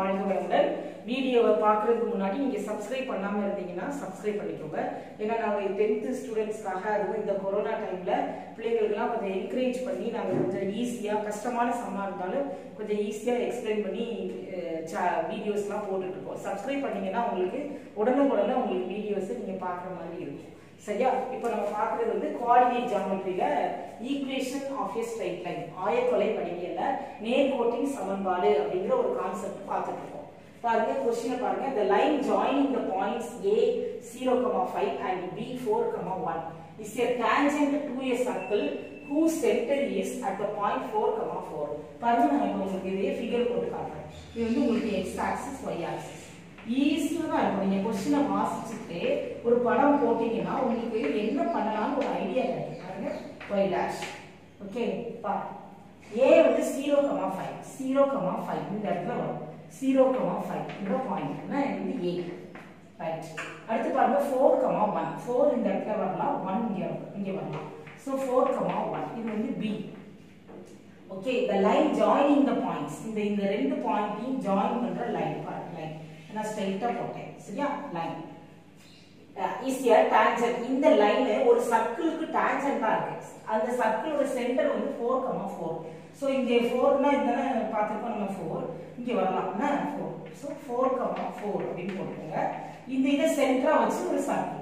வாழ்க வளமுடன் வீடியோவை பார்க்கறதுக்கு முன்னாடி நீங்க சப்ஸ்கிரைப் பண்ணாம இருந்தீங்கன்னா சப்ஸ்கிரைப் பண்ணிக்கோங்க ஏன்னா நாங்க டென்த் ஸ்டூடெண்ட்ஸ்க்காக அதுவும் இந்த கொரோனா டைம்ல பிள்ளைங்களுக்குலாம் கொஞ்சம் என்கரேஜ் பண்ணி நாங்க கொஞ்சம் ஈஸியா கஷ்டமான சம்மா இருந்தாலும் கொஞ்சம் ஈஸியா எக்ஸ்பிளைன் பண்ணி வீடியோஸ்லாம் போட்டுட்டு இருக்கோம் சப்ஸ்கிரைப் பண்ணீங்கன்னா உங்களுக்கு உடனுக்குடனே உங்களுக்கு வீடியோஸ் நீங்க பார்க்குற மாதிரி இருக்கும் சரியா இப்போ நம்ம பார்க்குறது வந்து கோஆர்டினேட் ஜாமெட்ரியில equation of a straight line ஆயத்தொலை வடிவியல்ல நேர்கோட்டின் சமன்பாடு அப்படிங்கிற ஒரு கான்செப்ட் பார்த்துட்டு இருக்கோம் பாருங்க கொஸ்டினை பாருங்க the line joining the points a 0,5 and b 4,1 is a tangent to a circle whose center is at the point 4,4 பாருங்க நான் இப்போ உங்களுக்கு இதே ஃபிகர் போட்டு காட்டுறேன் இது வந்து உங்களுக்கு x axis y axis ஈஸியாக தான் இருக்கும் நீங்கள் கொஸ்டினை வாசிச்சுட்டு ஒரு படம் போட்டீங்கன்னா உங்களுக்கு என்ன பண்ணலாம்னு ஒரு ஐடியா கிடைக்கும் பாருங்க ஒய் டேஷ் ஓகே பா ஏ வந்து zero comma five zero comma five இந்த இடத்துல வரும் ஜீரோ கமா ஃபைவ் இந்த பாயிண்ட்னா இது ஏ ரைட் அடுத்து பாருங்க ஃபோர் கமா ஒன் ஃபோர் இந்த இடத்துல வரலாம் ஒன் இங்கே இங்கே வரலாம் ஸோ ஃபோர் கமா ஒன் இது வந்து B okay the line joining the points இந்த இந்த ரெண்டு பாயிண்ட்டையும் ஜாயின் பண்ற லைன் பாருங்க லைன் நான் ஸ்ட்ரைட்டா போட்டேன் சரியா லைன் ஈஸியா டான்ஜென்ட் இந்த லைன் ஒரு சர்க்கிளுக்கு டான்ஜென்ட்டா இருக்கு அந்த சர்க்கிளோட சென்டர் வந்து 4 கமா 4 சோ இங்க 4னா இதன பாத்துக்கோ நம்ம 4 இங்க வரலாம்னா 4 சோ 4 கமா 4 அப்படின்னு போட்டுங்க இந்த இத சென்டரா வச்சு ஒரு circle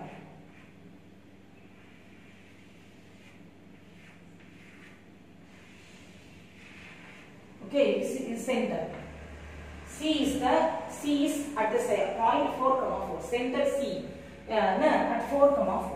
Okay, this is center. C is the C is at the sa- point 4 comma 4. Center C uh, no, at 4 comma 4.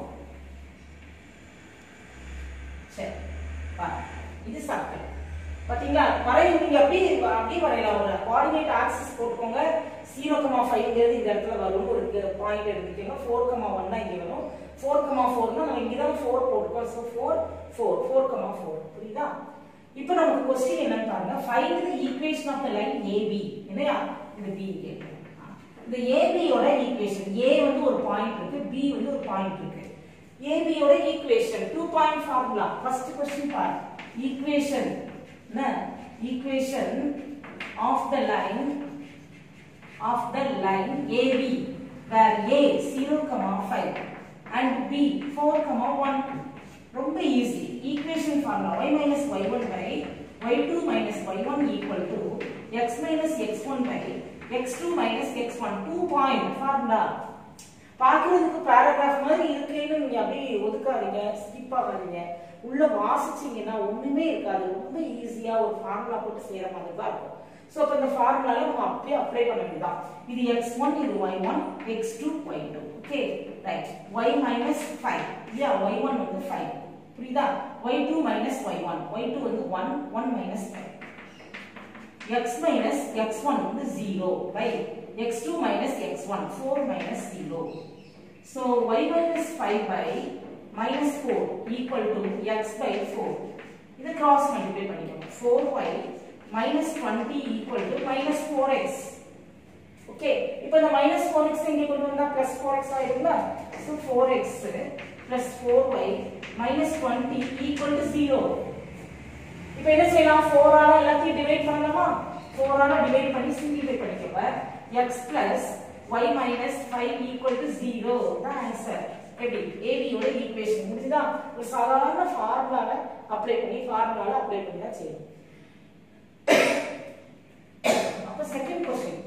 சரி வா இது சர்க்கிள் பாத்தீங்களா வரையும் நீங்க அப்படி அப்படி வரையலாம் ஒரு கோஆர்டினேட் ஆக்சிஸ் போட்டுக்கோங்க ஜீரோ கமா ஃபைவ்ங்கிறது இந்த இடத்துல வரும் ஒரு பாயிண்ட் எடுத்துக்கிட்டீங்கன்னா ஃபோர் கமா ஒன்னா இங்க வரும் ஃபோர் கமா ஃபோர்னா நம்ம இங்க தான் ஃபோர் போட்டுக்கோம் so four four four comma four புரியுதா இப்போ நமக்கு கொஸ்டின் என்னன்னு பாருங்க find the equation of the line AB என்னையா இது பி இந்த ஏபியோட ஈக்குவேஷன் ஏ வந்து ஒரு பாயிண்ட் இருக்கு பி வந்து ஒரு பாயிண்ட் இருக்கு ஏபியோட equation two point formula first question பாரு ஈக்குவேஷன் என்ன equation of the line of the line AB where A zero comma five and B four comma one ரொம்ப easy equation formula y minus y1 by y2 minus y1 equal to x minus x1 by x2 minus x1 2 point formula பார்க்கிறதுக்கு paragraph மாதிரி இருக்கேன்னு நீங்க அப்படியே ஒதுக்காதீங்க skip ஆகாதீங்க உள்ள வாசிச்சீங்கன்னா ஒண்ணுமே இருக்காது ரொம்ப ஈஸியா ஒரு ஃபார்முலா போட்டு செய்யற மாதிரி தான் இருக்கும் சோ அப்ப இந்த ஃபார்முலால நம்ம அப்படியே அப்ளை பண்ண வேண்டியதான் இது x1 இது y1 x2 y2 okay right y minus 5 இல்லையா y1 வந்து 5 புரியுதா y2 minus y1 y2 வந்து 1 1 minus 5 x minus x1 வந்து 0 by x2 minus x1 4 minus 0 so y minus 5 by minus 4 equal to x by 4 இதை cross multiply பண்ணிக்கோங்க 4y minus 20 equal to minus 4x okay இப்போ இந்த minus 4x இங்க கொண்டு வந்தா plus 4x ஆயிருங்களா so 4x plus 4y minus 20 equal to 0 இப்போ என்ன செய்யலாம் 4 ஆல எல்லாத்தையும் டிவைட் பண்ணலாமா 4 ஆல டிவைட் பண்ணி சிம்பிளிஃபை பண்ணிக்கோங்க x plus y minus 5 equal to 0 தான் ஆன்சர் எப்படி AB யோட ஈக்குவேஷன் முடிஞ்சதா ஒரு சாதாரண ஃபார்முலால அப்ளை பண்ணி ஃபார்முலால அப்ளை பண்ணி தான் செய்யணும் அப்ப செகண்ட் क्वेश्चन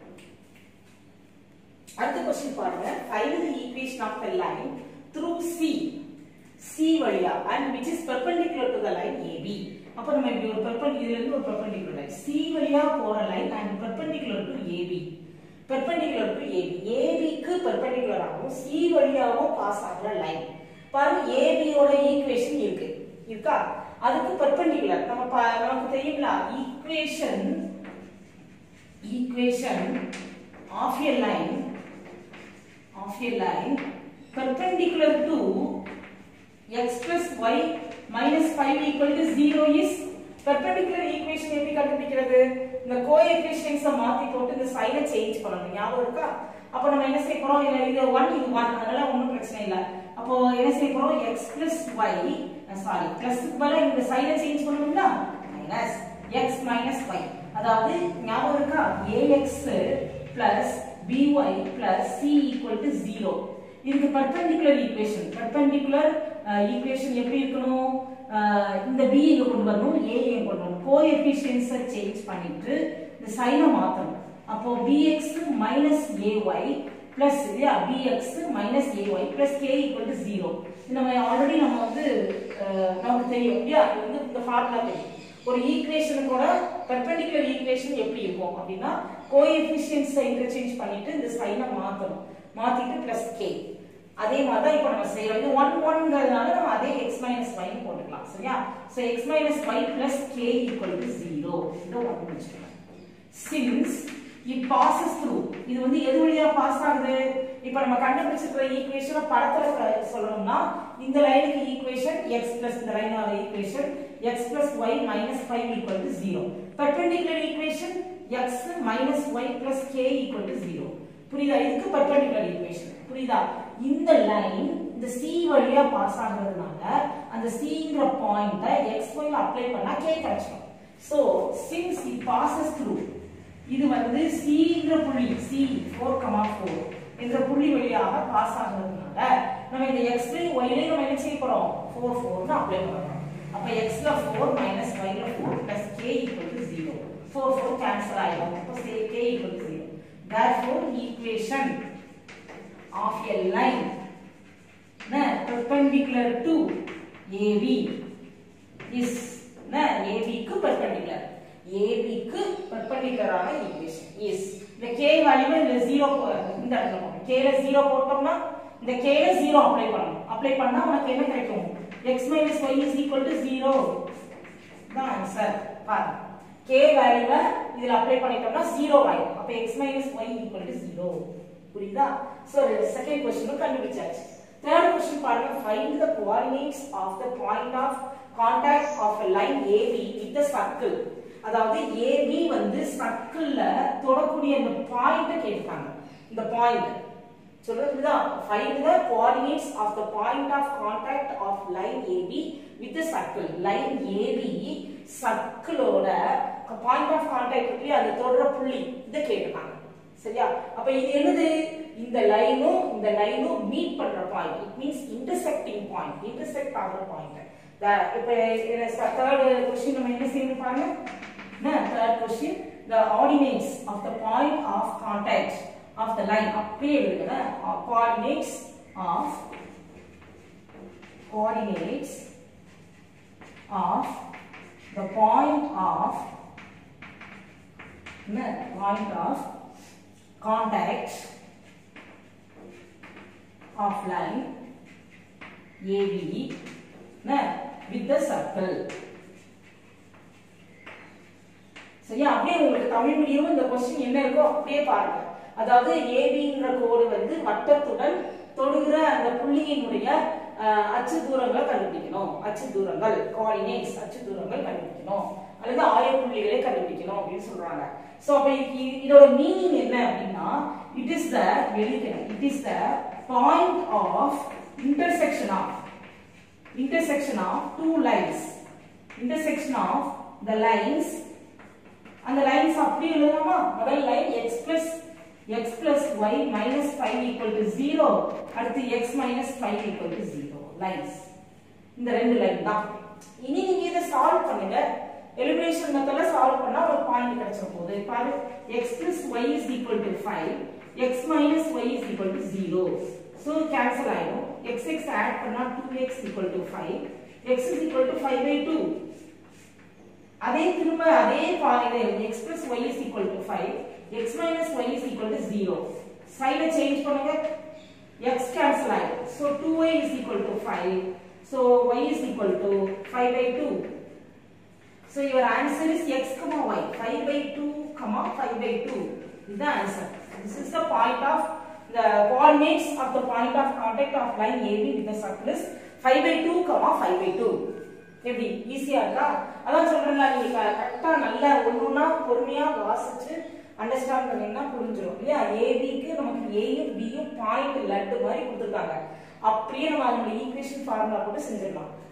அடுத்த क्वेश्चन பாருங்க find the equation of the line through C C வழியா and which is perpendicular to the line AB அப்ப நம்ம இப்படி ஒரு பெர்பெண்டிகுலர் இருந்து ஒரு பெர்பெண்டிகுலர் லைன் C வழியா போற line and perpendicular to AB perpendicular to AB AB க்கு perpendicular ஆகும் C வழியாவும் பாஸ் ஆகுற லைன் பாருங்க AB யோட ஈக்குவேஷன் இருக்கு இருக்கா அதுக்கு perpendicular நம்ம பா- நமக்கு தெரியுங்களா equation equation of a line of a line perpendicular to x plus y minus 5 equal to 0 is perpendicular equation எப்படி கண்டுபிடிக்கிறது இந்த கோஎஃபிஷியன்ட்ஸ மாத்தி போட்டு இந்த சைனை சேஞ்ச் பண்ணணும் ஞாபகம் இருக்கா அப்ப நம்ம என்ன செய்ய போறோம் இது இது 1 இது 1 அதனால ஒண்ணும் பிரச்சனை இல்ல அப்போ என்ன செய்ய போறோம் x plus y sorry plus பதிலா இந்த சைனை சேஞ்ச் பண்ணணும்னா மைனஸ் x minus y அதாவது ஞாபகம் இருக்கா ax plus by plus c equal to zero இதுக்கு பர்பெண்டிகுலர் ஈக்குவேஷன் பர்பெண்டிகுலர் ஈக்குவேஷன் எப்படி இருக்கணும் அஹ் இந்த b இங்க கொண்டு வரணும் a இங்க கொண்டு வரணும் கோஎஃபிஷியன்ஸை சேஞ்ச் பண்ணிட்டு இந்த சைனை மாத்தணும் அப்போ bx மைனஸ் ay பிளஸ் இல்லையா bx minus ay plus k equal to zero இது நம்ம ஆல்ரெடி நம்ம வந்து அஹ், நமக்கு தெரியும் இல்லையா இது வந்து இந்த ஃபார்முலா தெரியும் ஒரு ஈக்குவேஷனுக்கோட பெர்பெண்டிகுலர் ஈக்குவேஷன் எப்படி இருக்கும் அப்படின்னா கோஎஃபிஷியன்ஸை இன்டர்சேஞ்ச் பண்ணிட்டு இந்த சைனை மாத்தணும் மாத்திட்டு பிளஸ் கே அதே மாதிரி தான் இப்போ நம்ம செய்யறோம் இது ஒன் ஒன்ங்கிறதுனால நம்ம அதே எக்ஸ் மைனஸ் ஒய்னு போட்டுக்கலாம் சரியா so x minus y plus k equal to zero இதை ஒன் வச்சுக்கலாம் சின்ஸ் இட் பாசஸ் த்ரூ இது வந்து எது வழியா பாஸ் ஆகுது இப்போ நம்ம கண்டுபிடிச்சிருக்கிற ஈக்குவேஷனை படத்துல க- சொல்லணும்னா இந்த லைனுக்கு ஈக்குவேஷன் x பிளஸ் இந்த லைனோட equation x plus y minus five equal to zero perpendicular equation x minus y plus k equal to zero புரியுதா இதுக்கு பெர்பெண்டிகுலர் ஈக்குவேஷன் புரியுதா இந்த லைன் இந்த c வழியா பாஸ் ஆகுறதுனால அந்த cங்கிற பாயிண்ட x y ல அப்ளை பண்ணா k கிடைச்சிடும் so since it passes through இது வந்து cங்கிற புள்ளி c 4, 4 என்ற புள்ளி வழியாக பாஸ் ஆகுறதுனால நம்ம இந்த x ல y ல நம்ம என்ன செய்ய போறோம் 4 4 னு அப்ளை பண்றோம் அப்ப x ல 4 minus y ல 4 plus k equal to 0 4 4 cancel ஆயிடும் அப்ப say k equal to 0 therefore equation of a line na, perpendicular to AB is na, AB க்கு perpendicular AB க்கு perpendicular ஆன equation is இந்த k வேல்யூ இந்த 0 இந்த இடத்துல போடணும் k ல 0 போட்டோம்னா இந்த k ல 0 அப்ளை பண்ணணும் அப்ளை பண்ணா உனக்கு என்ன கிடைக்கும் x minus y is equal to 0 தான் ஆன்சர் பாருங்க k வேல்யூவை இதுல அப்ளை பண்ணிட்டோம்னா 0 ஆயிடும் அப்ப x minus y equal to 0 புரியுதா சோ செகண்ட் क्वेश्चन கண்டுபிடிச்சாச்சு தேர்ட் क्वेश्चन பாருங்க find the coordinates of the point of contact of a line AB with the circle அதாவது AB வந்து சர்க்கிள்ல தொடக்கூடிய அந்த பாயிண்ட கேட்டாங்க இந்த பாயிண்ட் சொல்றது find the coordinates of the point of contact of line AB with circle line AB சர்க்கிளோட point of contact இருக்கு அது தொடர புள்ளி இத கேட்டாங்க சரியா அப்ப இது என்னது இந்த லைனும் இந்த லைனும் மீட் பண்ற point it means intersecting point intersect ஆகுற பாயிண்ட் இப்ப தேர்ட் கொஸ்டின் நம்ம என்ன செய்யணும் பாருங்க third question the ordinates of the point of contact of the line அப்படியே எழுதுங்க coordinates of coordinates of the point of என்ன point of contact of line AB என்ன with the circle சரியா அப்படியே உங்களுக்கு தமிழ் மீடியம் இந்த கொஸ்டின் என்ன இருக்கோ அப்படியே பாருங்க அதாவது ஏபிங்கிற கோடு வந்து வட்டத்துடன் தொடுகிற அந்த புள்ளியினுடைய அஹ், அச்சு தூரங்களை கண்டுபிடிக்கணும் அச்சு தூரங்கள் கோஆர்டினேட்ஸ் அச்சு தூரங்கள் கண்டுபிடிக்கணும் அல்லது ஆயப்புள்ளிகளை கண்டுபிடிக்கணும் அப்படின்னு சொல்றாங்க சோ அப்ப இது- இதோட மீனிங் என்ன அப்படின்னா இட் இஸ் த எழுதிக்கணும் it is the point of intersection of intersection of two lines intersection of the lines அந்த லைன்ஸ் அப்படி எழுதலாமா முதல் line x plus x plus y minus 5 equal to 0 அடுத்து x minus 5 equal to 0 lines இந்த ரெண்டு line தான் இனி நீங்க இதை சால்வ் பண்ணுங்க எலிமினேஷன் மெத்தட்ல சால்வ் பண்ணா ஒரு பாயிண்ட் கிடைச்சிட போகுது பாரு x plus y is equal to 5 x minus y is equal to 0 so cancel ஆயிடும் x x add பண்ணா 2x equal to 5 x is equal to 5 by 2 அதே திரும்ப அதே பாருங்க x plus y is equal to 5 x minus y is equal to 0 சைட change பண்ணுங்க x cancel ஆயிடும் so 2y is equal to 5 so y is equal to 5 by 2 so your answer is x comma y 5 by 2 comma 5 by 2 is the answer this is the point of the coordinates of the point of contact of line AB with the circle is 5 by 2 comma 5 by 2 எப்படி ஈஸியா இருக்கா அதான் சொல்றேன்ல நீங்க கரெக்டா நல்லா ஒண்ணுன்னா பொறுமையா வாசிச்சு அண்டர்ஸ்டாண்ட் பண்ணீங்கன்னா புரிஞ்சிடும் இல்லையா ஏபிக்கு நமக்கு ஏயும் பியும் பாயிண்ட் லட்டு மாதிரி கொடுத்துருக்காங்க அப்படியே நம்ம அதோட ஈக்குவேஷன் ஃபார்முலா போட்டு செஞ்சிடலாம்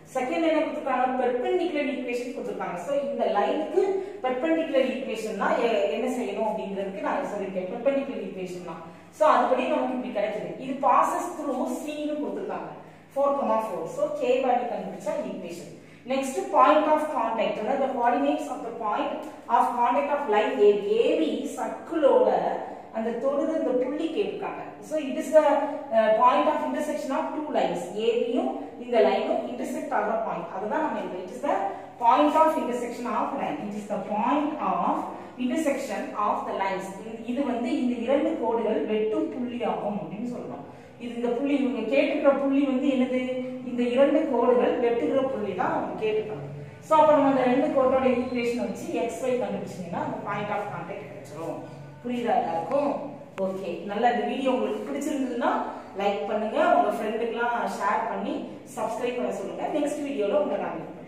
செகண்ட் என்ன கொடுத்துருக்காங்க பெர்பெண்டிகுலர் ஈக்குவேஷன் கொடுத்துருக்காங்க ஸோ இந்த லைனுக்கு பெர்பெண்டிகுலர் ஈக்குவேஷன்னா என்ன செய்யணும் அப்படிங்கிறதுக்கு நான் சொல்லியிருக்கேன் பெர்பெண்டிகுலர் ஈக்குவேஷன் ஸோ அதுபடி நமக்கு இப்படி கிடைக்குது இது பாசஸ் த்ரூ சின்னு கொடுத்துருக்காங்க four comma four so k value கண்டுபிடிச்சா equation next point of contact அதாவது the coordinates of the point of contact of line AB AB சர்க்கிளோட அந்த தொடுது இந்த புள்ளி கேட்டிருக்காங்க so it is the point of intersection of two lines ஏபியும் இந்த லைனும் இன்டர்செக்ட் ஆகிற பாயிண்ட் அதுதான் நம்ம இது it is the point of intersection of line it is the point of intersection of the lines இது வந்து இந்த இரண்டு கோடுகள் வெட்டும் புள்ளி ஆகும் அப்படின்னு சொல்லணும் இது இந்த புள்ளி இவங்க கேட்டுக்கிற புள்ளி வந்து என்னது இந்த இரண்டு கோடுகள் வெட்டுகிற புள்ளி தான் அவங்க கேட்டுக்கிறாங்க ஸோ அப்போ நம்ம அந்த ரெண்டு கோடோட ஈக்குவேஷன் வச்சு எக்ஸ் ஒய் கண்டுபிடிச்சிங்கன்னா அந்த பாயிண்ட் ஆஃப் கான்டாக்ட் கிடைச்சிரும் புரியுதா எல்லாருக்கும் ஓகே நல்லா இந்த வீடியோ உங்களுக்கு பிடிச்சிருந்ததுன்னா லைக் பண்ணுங்க உங்க ஃப்ரெண்டுக்கெல்லாம் ஷேர் பண்ணி சப்ஸ்கிரைப் பண்ண சொல்லுங்க நெக்ஸ்ட் வீடியோல உங்களை நான் meet பண்றேன்